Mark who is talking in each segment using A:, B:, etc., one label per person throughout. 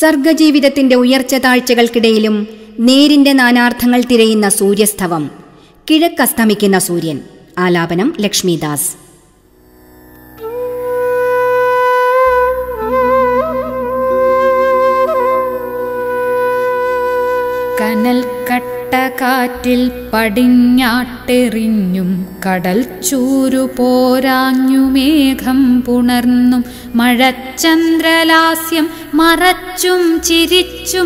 A: സർഗജീവിതത്തിന്റെ ഉയർച്ച താഴ്ചകൾക്കിടയിലും നേരിന്റെ നാനാർത്ഥങ്ങൾ തിരയുന്ന സൂര്യസ്തവം കിഴക്കസ്തമിക്കുന്ന സൂര്യൻ ആലാപനം ലക്ഷ്മിദാസ്
B: കനൽക്കട്ട കാറ്റിൽ പടിഞ്ഞാട്ടെറിഞ്ഞും കടൽ ചൂരു പോരാഞ്ഞു മേഘം പുണർന്നും മഴച്ചന്ദ്രലാസ്യം മറച്ചും ചിരിച്ചും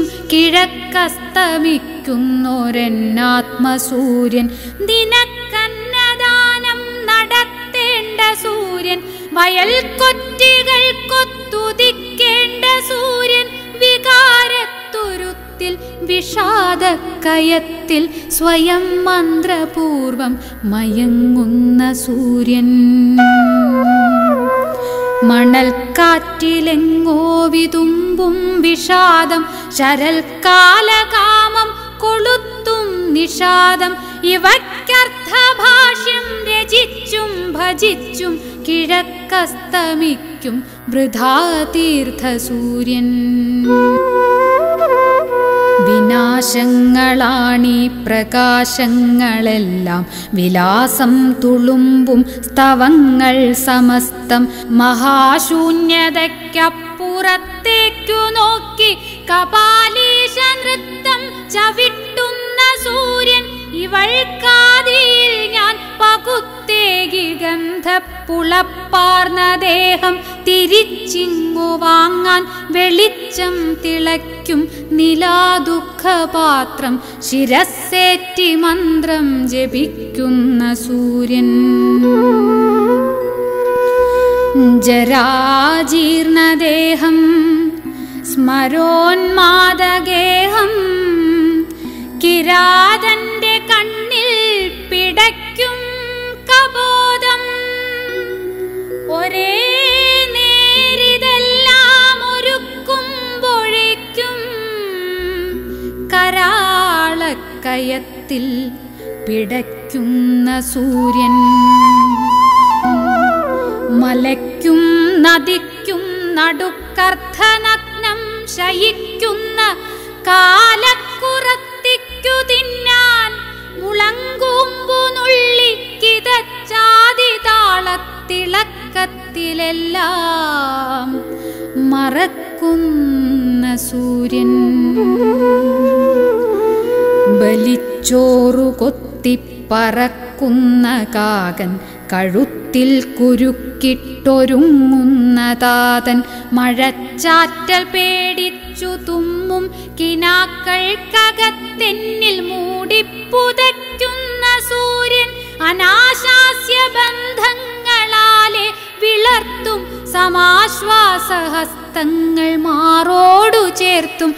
B: കിഴക്കസ്തമിക്കുന്നൊരെന്നാത്മസൂര്യൻ ദിനക്കന്നദാനം നടത്തേണ്ട സൂര്യൻ വയൽ കൊറ്റികൾ കൊത്തുതിക്കേണ്ട സൂര്യൻ വികാരത്തുരുത്തിൽ വിഷാദക്കയത്തിൽ സ്വയം മന്ത്രപൂർവം മയങ്ങുന്ന സൂര്യൻ മണൽക്കാറ്റിലെങ്ങോ വിതുമ്പും വിഷാദം ശരൽക്കാലകാമം കൊളുത്തും നിഷാദം ഇവയ്ക്കർത്ഥഭാഷ്യം രചിച്ചും ഭജിച്ചും കിഴക്കസ്തമിക്കും വൃഥാതീർത്ഥ സൂര്യൻ വിനാശങ്ങളാണീ പ്രകാശങ്ങളെല്ലാം വിലാസം തുളുമ്പും സ്തവങ്ങൾ സമസ്തം മഹാശൂന്യതയ്ക്കപ്പുറത്തേക്കു നോക്കി കപാലീശ നൃത്തം ചവിട്ടുന്ന സൂര്യൻ ഇവൾക്കാതിയിൽ ഞാൻ പകുത്തേകി ഗന്ധപ്പുളപ്പാർന്ന ദേഹം തിരിച്ചിങ്ങു വാങ്ങാൻ വെളിച്ചം തിളയ്ക്കും നിലാദുഃഖപാത്രം ശിരസ്സേറ്റി മന്ത്രം ജപിക്കുന്ന സൂര്യൻ ജരാജീർണദേഹം സ്മരോന്മാദഗേഹം കിരാതന്റെ കണ്ണിൽ പിടയ്ക്കും കബോധം ഒരേ നേരിതെല്ലാം ഒരുക്കുമ്പോഴേക്കും കരാളക്കയത്തിൽ പിടയ്ക്കുന്ന സൂര്യൻ മലയ്ക്കും നദിക്കും നടുക്കർദ്ധനഗ്നം ശയിക്കുന്ന കാലക്കുറത്തിക്കു തിന്നാൻ മുളങ്കൂമ്പു നുള്ളിക്കിതച്ചാതി താളത്തിളക്കത്തിലെല്ലാം മറക്കുന്ന സൂര്യൻ ബലിച്ചോറു കൊത്തിപ്പറക്കുന്ന കാകൻ കഴുത്തിൽ കുരുക്കിട്ടൊരുങ്ങുന്ന താതൻ മഴച്ചാറ്റൽ പേടിച്ചു തുമ്മും കിനാക്കൾക്കകത്തെന്നിൽ മൂടിപ്പുതയ്ക്കുന്ന സൂര്യൻ അനാശാസ്യ ബന്ധങ്ങളാലെ വിളർത്തും സമാശ്വാസഹസ്തങ്ങൾ മാറോടു ചേർത്തും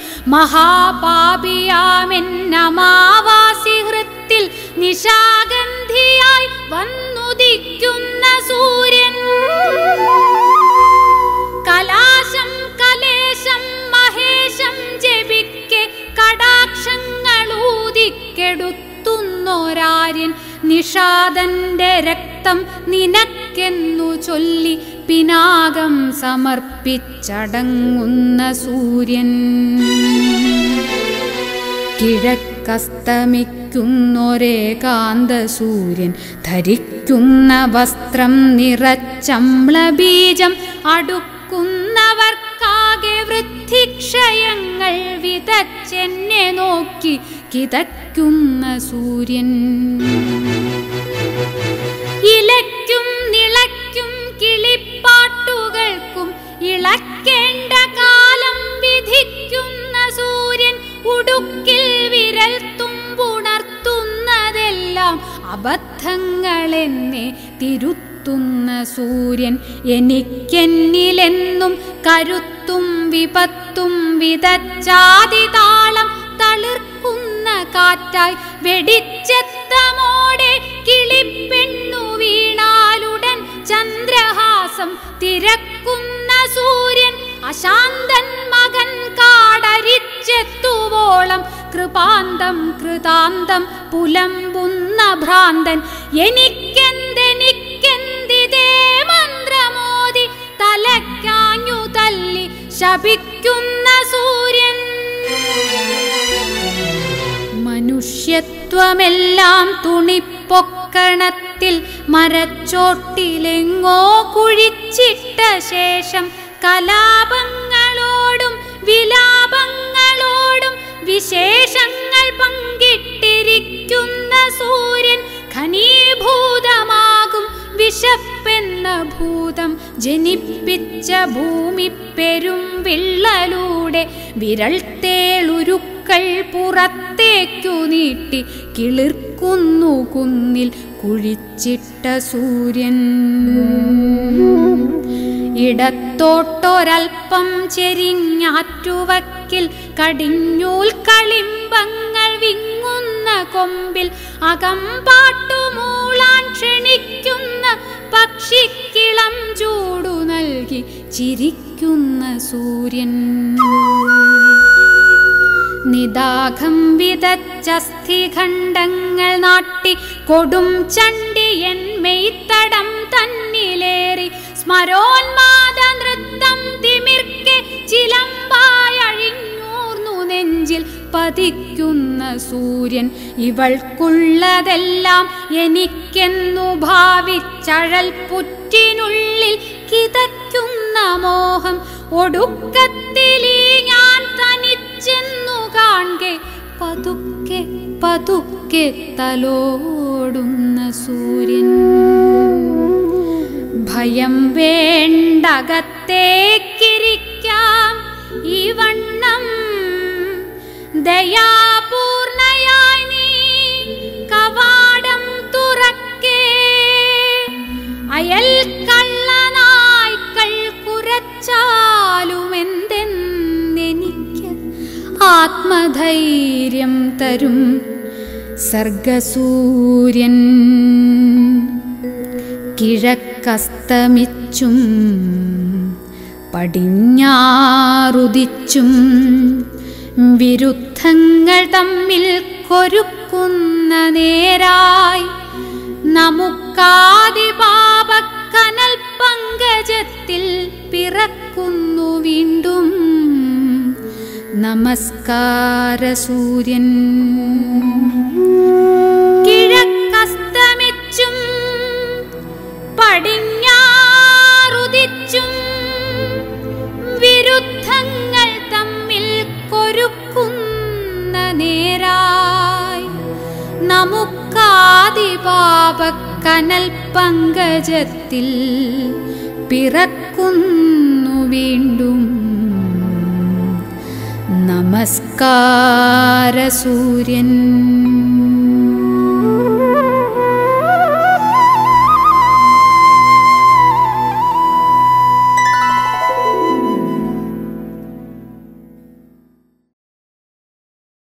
B: മഹാപാപിയാമെന്നമാവാസി ഹൃത്തിൽ നിശാഗന്ധിയായി വന്നുദിക്കുന്ന സൂര്യൻ കലാശം കലേശം മഹേശം ജപിക്കെ കടാക്ഷങ്ങളൂതിക്കെടുത്തുന്നൊരാര്യൻ നിഷാദന്റെ രക്തം നിനക്കെന്നു ചൊല്ലി പിനാകം സമർപ്പിച്ചടങ്ങുന്ന സൂര്യൻ കിഴക്കസ്തമിക്കുന്നൊരേകാന്ത സൂര്യൻ ധരിക്കുന്ന വസ്ത്രം നിറച്ചമ്ളബീജം അടുക്കുന്നവർക്കാകെ വൃദ്ധിക്ഷയങ്ങൾ വിതച്ചെന്നെ നോക്കി കിതയ്ക്കുന്ന സൂര്യൻ ഇലയ്ക്കും നിളയ്ക്കും കിളിപ്പാട്ടുകൾക്കും ഇളക്കേണ്ട കാലം വിധിക്കുന്ന സൂര്യൻ ഉടുക്കിൽ വിരൽ തുമ്പുണർത്തുന്നതെല്ലാം അബദ്ധങ്ങളെന്നെ തിരുത്തുന്ന സൂര്യൻ എനിക്കെന്നിലെന്നും കരുത്തും വിപത്തും വിതച്ചാതി താളം തളിർക്കുന്ന കാറ്റായി വെടിച്ചെത്തമോടെ കിളിപ്പെണ്ണു വീണാലുടൻ ചന്ദ്രഹാസം തിരക്കുന്ന സൂര്യൻ അശാന്തൻ മകൻ കാടരിച്ചെത്തുവോളം കൃപാന്തം കൃതാന്തം പുലമ്പുന്ന ഭ്രാന്തൻ എനിക്കെന്തെനിക്കെന്തിതേ മന്ത്രമോദി തലക്കാഞ്ഞു തല്ലി ശപിക്കുന്ന സൂര്യൻ ശത്രുത്വമെല്ലാം തുണിപ്പൊക്കണത്തിൽ മരച്ചോട്ടിലെങ്ങോ കുഴിച്ചിട്ട ശേഷം കലാപങ്ങളോടും വിലാപങ്ങളോടും വിശേഷങ്ങൾ പങ്കിട്ടിരിക്കുന്ന സൂര്യൻ ഖനീഭൂതമാകും വിശപ്പെന്ന ഭൂതം ജനിപ്പിച്ച ഭൂമി പെരും വിള്ളലൂടെ വിരൽ തേളുരുക്കൾ പുറത്തേക്കു നീട്ടി കിളിർക്കുന്നു കുന്നിൽ കുഴിച്ചിട്ട സൂര്യൻ ഇടത്തോട്ടൊരൽപ്പം ചെരിഞ്ഞാറ്റുവക്കിൽ കടിഞ്ഞൂൽ കളിമ്പങ്ങൾ വിങ്ങുന്ന കൊമ്പിൽ അകമ്പാട്ടുമൂളാൻ ക്ഷണിക്കുന്ന പക്ഷിക്കിളം ചൂടു നൽകി ചിരിക്കുന്ന സൂര്യൻ നിദാഘം വിതച്ചസ്ഥിഖണ്ഡങ്ങൾ നാട്ടി കൊടും ചണ്ടിയൻ മെയ്ത്തടം തന്നിലേറി സ്മരോന്മാദ നൃത്തം തിമിർക്കെ ചിലമ്പായഴിഞ്ഞൂർന്നു നെഞ്ചിൽ പതിക്കുന്ന സൂര്യൻ ഇവൾക്കുള്ളതെല്ലാം എനിക്കെന്നു ഭാവിച്ചഴൽ പുറ്റിനുള്ളിൽ കിതയ്ക്കുന്ന മോഹം ഒടുക്കത്തിലീ ഞാൻ തനിച്ചെന്നു കാണെ പതുക്കെ പതുക്കെ തലോടുന്ന സൂര്യൻ ഭയം വേണ്ടകത്തേക്കിരിക്കാം ഈ വണ്ണം ദയാപൂർണയായി നീ കവാടം തുറക്കേ അയൽ കള്ളനായ്ക്കൾ കുരച്ചാലുമെന്തെന്നെനിക്ക് ആത്മധൈര്യം തരും സർഗസൂര്യൻ കിഴക്കസ്തമിച്ചും പടിഞ്ഞാറുദിച്ചും വിരുദ്ധങ്ങൾ തമ്മിൽ കൊരുക്കുന്ന നേരായി നമുക്കാദിപാപക്കനൽ പങ്കജത്തിൽ പിറക്കുന്നു വീണ്ടും നമസ്കാര സൂര്യൻ കിഴക്കസ്തമിച്ചും പടിഞ്ഞാറുദിച്ചും വിരുദ്ധങ്ങൾ തമ്മിൽ കൊരുക്കുന്ന നേരായി നമുക്കാദിപാപക്കനൽ പങ്കജത്തിൽ പിറക്കുന്നു വീണ്ടും നമസ്കാര സൂര്യൻ